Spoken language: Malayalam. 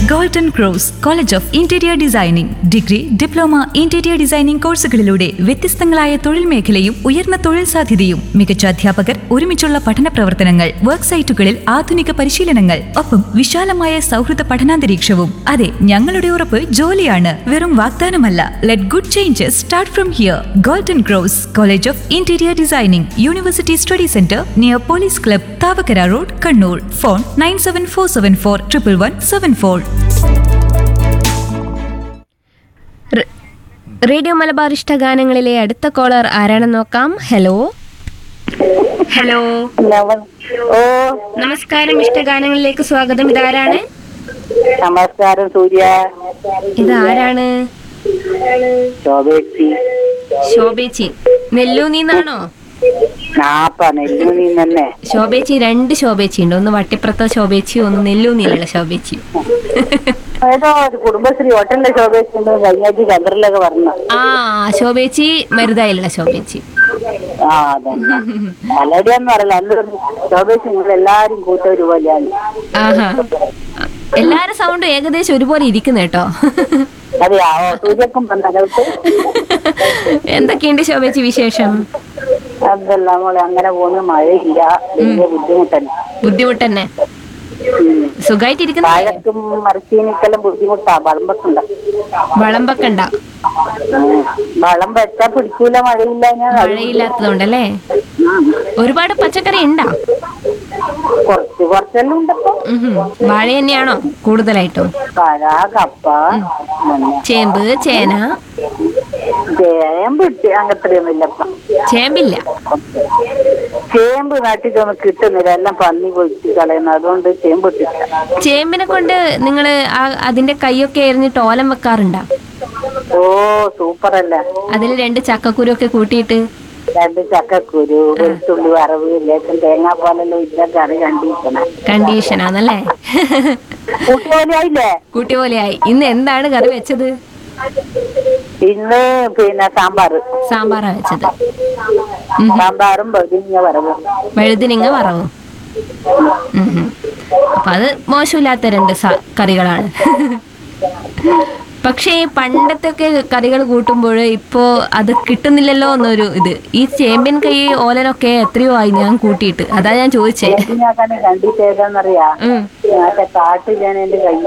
Golden cross college of interior designing degree diploma interior designing കോഴ്സുകളിലൂടെ വ്യത്യസ്തങ്ങളായ തൊഴിൽ മേഖലയും ഉയർന്ന തൊഴിൽ സാധ്യതയും മികച്ച അധ്യാപകർ ഒരുമിച്ചുള്ള പഠന പ്രവർത്തനങ്ങൾ വർക്ക് സൈറ്റുകളിൽ ആധുനിക പരിശീലനങ്ങൾ ഒപ്പം വിശാലമായ സൗഹൃദ പഠനാന്തരീക്ഷവും അതെ ഞങ്ങളുടെ ഉറപ്പ് ജോലിയാണ് വെറും വാഗ്ദാനമല്ല let good changes start from here golden cross college of interior designing university study centre near police club Thavakkara road Kannur phone nine seven four seven four triple one seven four റ്- റേഡിയോ മലബാർ ഇഷ്ട ഗാനങ്ങളിലെ അടുത്ത കോളർ ആരാണെന്ന് നോക്കാം ഹലോ ഹലോ നമ- ഓ നമസ്കാരം ഇഷ്ട ഗാനങ്ങളിലേക്ക് സ്വാഗതം ഇതാരാണ് നമസ്കാരം സൂര്യ ഇതാരാണ് ശോഭേച്ചി ശോഭേച്ചി നെല്ലൂന്നിന്നാണോ നാപ്പ നെല്ലൂരി തന്നെ ശോഭേച്ചി രണ്ട് ശോഭേച്ചി ഉണ്ട് ഒന്ന് വട്ടിപ്പുറത്തെ ശോഭേച്ചി ഒന്ന് നെല്ലൂന്നിലുള്ള ശോഭേച്ചി ഏതോ ഒരു കുടുംബശ്രീ ഹോട്ടലിലെ ശോഭേച്ചി ഉണ്ട് കഴിഞ്ഞാഴ്ച ചന്ദ്രനിലൊക്കെ പറഞ്ഞു ആ ശോഭേച്ചി മരുതായിലുള്ള ശോഭേച്ചി ആ അതെ പലടിയാന്ന് പറയല എല്ലാവരും ശോഭേച്ചി നിങ്ങൾ എല്ലാരും കൂട്ടൊരു പോലെയാണ് ആഹാ എല്ലാരും സൗണ്ടും ഏകദേശം ഒരുപോലെ ഇരിക്കുന്നു കേട്ടോ അതെയാവോ സൂര്യക്കും പന്തകൾക്ക് എന്തൊക്കെയുണ്ട് ശോഭേച്ചി വിശേഷം അതെല്ലാം മോളെ അങ്ങനെ പോകുന്നു മഴയില്ല വലിയ ബുദ്ധിമുട്ടന്നെ ബുദ്ധിമുട്ട് തന്നെ ഉം. സുഖമായിട്ടിരിക്കുന്നു വാഴക്കും മരച്ചീനിക്കെല്ലാം ബുദ്ധിമുട്ടാ വളമ്പൊക്കെ വളമ്പൊക്കെ ഉണ്ടാ വളം വെച്ചാ പിടിക്കൂല മഴയില്ല ഞാൻ മഴയില്ലാത്തതുകൊണ്ടല്ലേ ഒരുപാട് പച്ചക്കറി ഉണ്ടാ കുറച്ച് കുറച്ചെല്ലാം ഉണ്ടപ്പോ ഉഹും. വാഴ തന്നെയാണോ കൂടുതലായിട്ടും പഴ കപ്പ പിന്നെ ചേമ്പ് ചേന ചേമ്പ് ഇട്ട് അങ്ങനത്തെയൊന്നും ഇല്ലപ്പ ചേമ്പില്ല ചേമ്പ് നാട്ടിലൊന്നും കിട്ടുന്നില്ല എല്ലാം പന്നി പൊളിച്ച് കളയുന്നു അതുകൊണ്ട് ചേമ്പ് ഇട്ടില്ല ചേമ്പിനെ കൊണ്ട് നിങ്ങള് ആ അതിന്റെ കൈയൊക്കെ എറിഞ്ഞിട്ട് ഓലം വെക്കാറുണ്ടാ ഓ സൂപ്പർ അല്ല അതിൽ രണ്ട് ചക്കക്കുരു ഒക്കെ കൂട്ടിയിട്ട് രണ്ട് ചക്കക്കുരു വെളുത്തുള്ളി വറവ് ലേശം തേങ്ങാപ്പാലെല്ലാം ഇല്ല കറി കണ്ടിരിക്കണം കണ്ടീഷനാന്നല്ലേ കൂട്ടുപോലെയായില്ലേ കൂട്ടി പോലെയായി ഇന്ന് എന്താണ് കറി വെച്ചത് ഇന്ന് പിന്നെ സാമ്പാർ സാമ്പാറാ വെച്ചത് സാമ്പാറും ബദിഞ്ഞ വറവും വഴുതിനിങ്ങ വറവും ഉഹും. അപ്പൊ അത് മോശമില്ലാത്ത രണ്ട് സ- കറികളാണ് പക്ഷേ പണ്ടത്തെ ഒക്കെ കറികൾ കൂട്ടുമ്പോൾ ഇപ്പോ അത് കിട്ടുന്നില്ലല്ലോ എന്നൊരു ഇത് ഈ ചേമ്പിൻ കൈ ഓലനൊക്കെ എത്രയോ ആയി ഞാൻ കൂട്ടിയിട്ട് അതാ ഞാൻ ചോദിച്ചേ ചേമ്പിനാക്കാനെ കണ്ടിട്ട് ഏതാന്നറിയാ ഉം. മറ്റേ കാട്ടിലാണ് എന്റെ കൈ